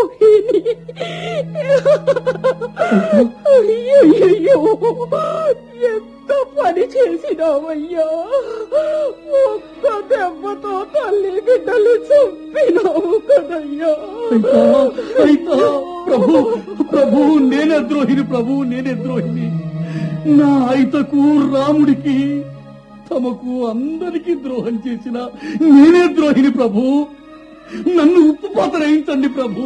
ద్రోహిణి అయ్యయ్యో ఎంత పని చేసినావయ్యా ఒక్క దెబ్బతో తల్లి బిడ్డలు చంపినావు కదయ్యా అయితా అయితా ప్రభు ప్రభు నేనే ద్రోహిని ప్రభు నేనే ద్రోహిని నా అయితకు రాముడికి తమకు అందరికీ ద్రోహం చేసిన నేనే ద్రోహిని ప్రభు నన్ను ఉప్పు పాతరేయించండి ప్రభు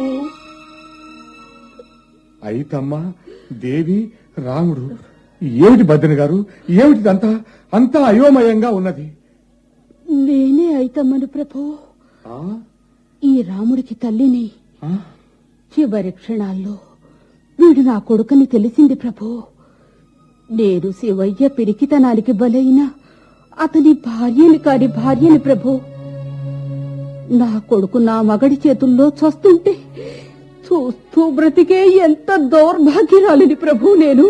అయితమ్మా దేవి రాముడు ఏమిటి బద్దెన గారు ఏమిటిదంతా అంతా అయోమయంగా ఉన్నది నేనే అయితమ్మను ప్రభు ఆ? ఈ రాముడికి తల్లిని ఆ? చివరి క్షణాల్లో వీడు నా కొడుకని తెలిసింది ప్రభు నేను శివయ్య పిరికితనానికి బలైన అతని భార్యని కాని భార్యని ప్రభు నా కొడుకు నా మగడి చేతుల్లో చస్తుంటే చూస్తూ బ్రతికే ఎంత దౌర్భాగ్యరాలిని ప్రభు నేను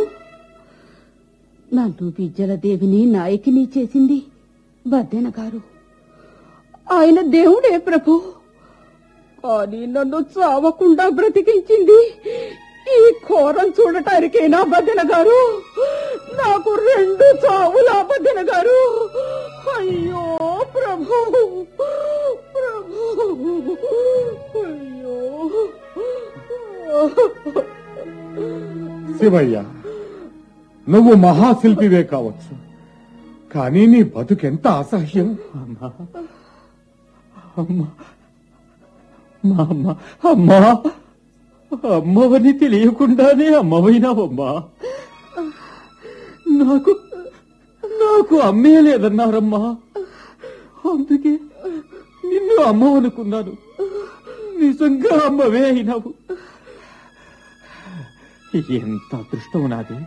నన్ను విద్యల దేవిని నాయకిని చేసింది బద్దెన గారు ఆయన దేవుడే ప్రభు కానీ నన్ను చావకుండా బ్రతికించింది ఈ ఘోరం చూడటానికేనా బద్దెన గారు నాకు రెండు చావులా బద్దెన గారు అయ్యో ప్రభు ప్రభు అయ్యో శివయ్య నువ్వు మహాశిల్పివే కావచ్చు కానీ నీ బతుకెంత అసహ్యం అమ్మా అమ్మా మా అమ్మ అమ్మా అమ్మవని తెలియకుండానే అమ్మవైనావమ్మా నాకు నాకు అమ్మే లేదన్నారమ్మా అందుకే నిన్ను అమ్మవనుకున్నాను నిజంగా అమ్మవే అయినావు ఎంత అదృష్టం నాది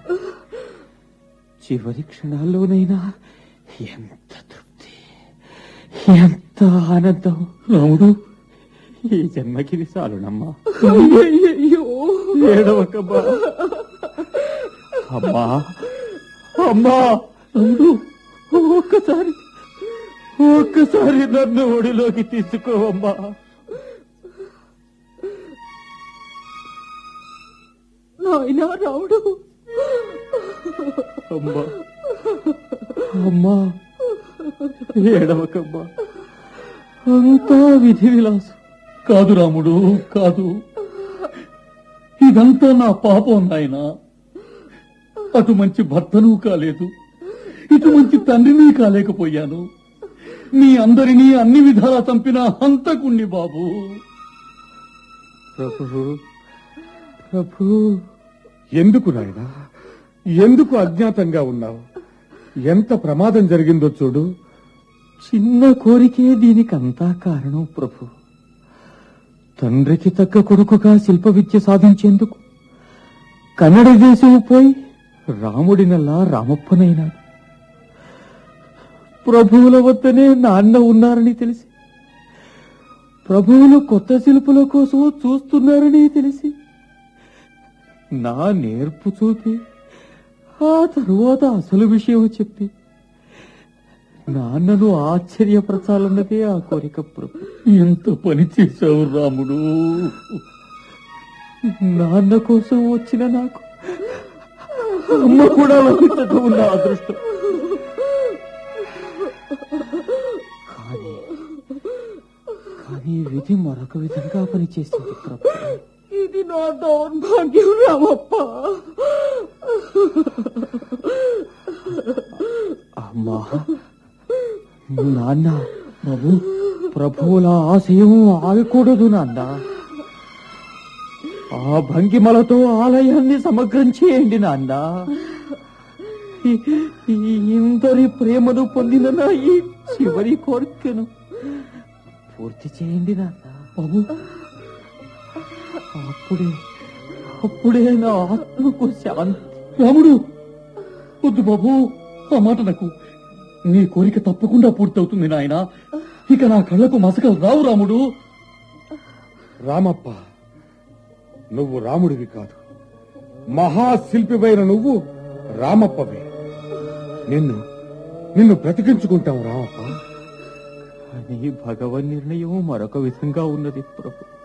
చివరి క్షణాల్లోనైనా ఎంత తృప్తి ఎంత ఆనందం రాముడు ఈ జన్మకి చాలునమ్మా అయ్యో ఏడవకమ్మా అమ్మా అమ్మా రాముడు ఒక్కసారి ఒక్కసారి నన్ను ఒడిలోకి తీసుకోవమ్మా నాయనా రావుడు అమ్మా అమ్మా ఏడవకమ్మా అంతా విధి విలాసం కాదు రాముడు కాదు ఇదంతా నా పాపం నాయనా అటు మంచి భర్తను కాలేదు ఇటు మంచి తండ్రిని కాలేకపోయాను మీ అందరినీ అన్ని విధాలా చంపిన హంతకుణ్ణి బాబు ప్రభు ప్రభు ఎందుకు నాయనా ఎందుకు అజ్ఞాతంగా ఉన్నావు ఎంత ప్రమాదం జరిగిందో చూడు చిన్న కోరికే దీనికంతా కారణం ప్రభు తండ్రికి తగ్గ కొడుకుగా శిల్ప విద్య సాధించేందుకు కన్నడ దేశం పోయి రాముడినల్లా రామప్పనైనాడు ప్రభువుల వద్దనే నాన్న ఉన్నారని తెలిసి ప్రభువులు కొత్త శిల్పుల కోసం చూస్తున్నారని తెలిసి నా నేర్పు చూపి ఆ తరువాత అసలు విషయం చెప్పి నాన్నను ఆశ్చర్యపరచాలన్నదే ఆ కోరిక ప్రభు ఎంత పని చేశావు రాముడు నాన్న కోసం వచ్చిన నాకు అమ్మ కూడా లభించటం నా అదృష్టం కానీ కానీ విధి మరొక విధంగా పనిచేసింది ప్రభు ఇది నా దౌర్భాగ్యం రామప్ప అమ్మా నాన్న బాబు ప్రభువుల ఆశయం ఆగకూడదు నాన్న ఆ భంగిమలతో ఆలయాన్ని సమగ్రం చేయండి నాన్న ఈ- ఈ ఇందరి ప్రేమను పొందిన నా ఈ చివరి కోరికను పూర్తి చేయండి నాన్న బాబు అప్పుడే అప్పుడే నా ఆత్మకు శాంతి రాముడు వద్దు బాబు ఆ మాట నాకు నీ కోరిక తప్పకుండా పూర్తవుతుంది నాయన ఇక నా కళ్ళకు మసకలు రావు రాముడు రామప్ప నువ్వు రాముడివి కాదు మహాశిల్పివైన నువ్వు రామప్పవే నిన్ను నిన్ను బ్రతికించుకుంటాం రామప్ప కానీ భగవన్ నిర్ణయం మరొక విధంగా ఉన్నది ప్రభు